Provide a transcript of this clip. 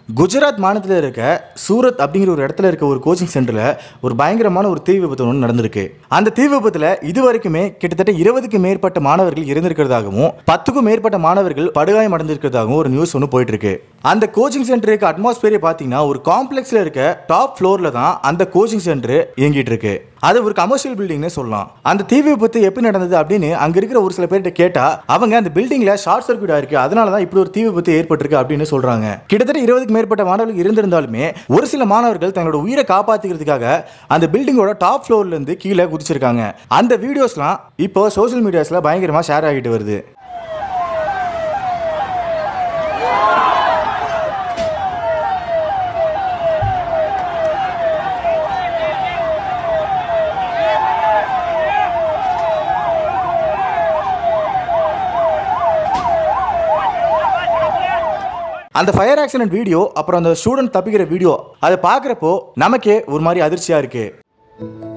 குஜராத் மாநிலத்தில் இருக்க சூரத் அப்படிங்கிற ஒரு இடத்துல இருக்க ஒரு கோச்சிங் சென்டரில் ஒரு பயங்கரமான ஒரு தீ விபத்து ஒன்று நடந்திருக்கு அந்த தீ விபத்தில் இது வரைக்குமே கிட்டத்தட்ட இருபதுக்கு மேற்பட்ட மாணவர்கள் இறந்திருக்கிறதாகவும் பத்துக்கும் மேற்பட்ட மாணவர்கள் படுகாயம் அடைந்திருக்கிறதாகவும் ஒரு நியூஸ் ஒன்று போயிட்டு இருக்கு அந்த கோச்சிங் சென்டர் இருக்க அட்மாஸ்பியரை பார்த்தீங்கன்னா ஒரு காம்ப்ளெக்ஸில் இருக்க டாப் ஃப்ளோரில் தான் அந்த கோச்சிங் சென்டர் இயங்கிட்டு இருக்கு அது ஒரு கமர்ஷியல் பில்டிங்னே சொல்லலாம் அந்த தீ விபத்து எப்படி நடந்தது அப்படின்னு அங்க இருக்கிற ஒரு சில பேர்கிட்ட கேட்டா அவங்க அந்த பில்டிங்ல ஷார்ட் சர்க்யூட் ஆயிருக்கு அதனால தான் இப்படி ஒரு தீ விபத்து ஏற்பட்டிருக்கு அப்படின்னு சொல்றாங்க கிட்டத்தட்ட இருபதுக்கு மேற்பட்ட மாணவர்கள் இருந்திருந்தாலுமே ஒரு சில மாணவர்கள் தங்களோட உயிரை காப்பாத்திக்கிறதுக்காக அந்த பில்டிங்கோட டாப் ஃப்ளோர்ல இருந்து கீழே குதிச்சிருக்காங்க அந்த வீடியோஸ்லாம் இப்போ சோஷியல் மீடியாஸ்ல பயங்கரமா ஷேர் ஆகிட்டு வருது அந்த ஃபயர் ஆக்சிடென்ட் வீடியோ அப்புறம் அந்த ஸ்டூடெண்ட் தப்பிக்கிற வீடியோ அதை பார்க்குறப்போ நமக்கே ஒரு மாதிரி அதிர்ச்சியாக இருக்குது